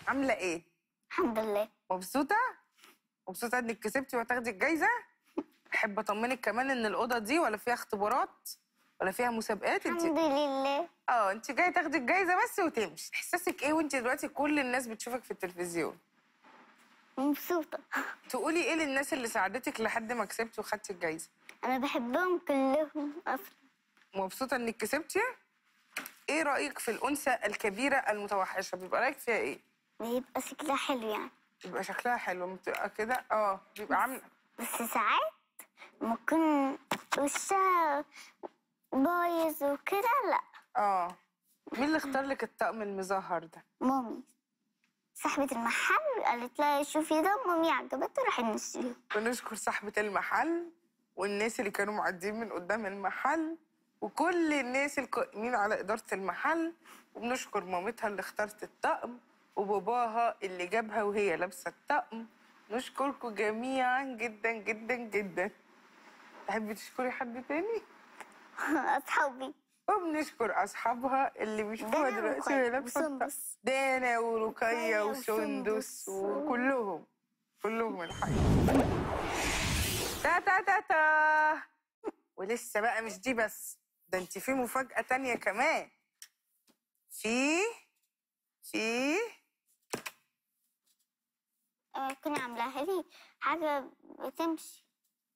عامله ايه الحمد لله مبسوطه مبسوطه انك كسبتي وهتاخدي الجايزه احب اطمنك كمان ان الاوضه دي ولا فيها اختبارات ولا فيها مسابقات انت الحمد لله اه انت جايه تاخدي الجايزه بس وتمشي احساسك ايه وانت دلوقتي كل الناس بتشوفك في التلفزيون مبسوطة تقولي ايه للناس اللي ساعدتك لحد ما كسبتي وخدتي الجايزه أنا بحبهم كلهم أصلا مبسوطه انك كسبتي ايه رايك في الانثى الكبيره المتوحشه بيبقى رايك فيها ايه بيبقى شكلها حلو يعني بيبقى شكلها حلو لما بتبقى كده اه بيبقى عامله بس ساعات ممكن وشها بايظ وكده لا اه مين اللي اختار لك الطقم المزهر ده مامي صاحبة المحل قالت لها شوفي ده مامي عجبته راح نشتريه بنشكر صاحبة المحل والناس اللي كانوا معديين من قدام المحل وكل الناس القائمين على إدارة المحل وبنشكر مامتها اللي اختارت الطقم وباباها اللي جابها وهي لابسة الطقم نشكركم جميعا جدا جدا جدا تحبي تشكري حد تاني؟ أصحابي وبنشكر أصحابها اللي بيشوفوها دانا دلوقتي ورقية وهي لابسة الطقم وسندس. دانا ورقية رقية وسندس وسندس. وكلهم كلهم الحقيقة تا تا تا تا ولسه بقى مش دي بس ده انت في مفاجأة تانية كمان في في آه، كنا عاملاها لي حاجة بتمشي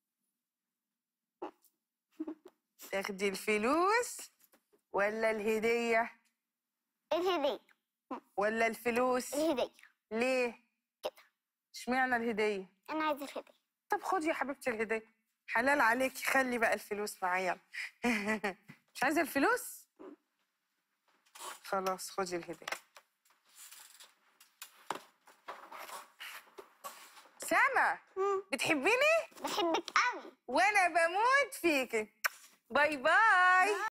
تاخدي الفلوس ولا الهدية الهدية ولا الفلوس الهدية ليه كده اشمعنى الهدية أنا عايزة الهدية طب خدي يا حبيبتي الهدية حلال عليكي خلي بقى الفلوس معايا مش عايزة الفلوس خلاص خدي الهدية سما بتحبيني بحبك قوي وانا بموت فيكي باي باي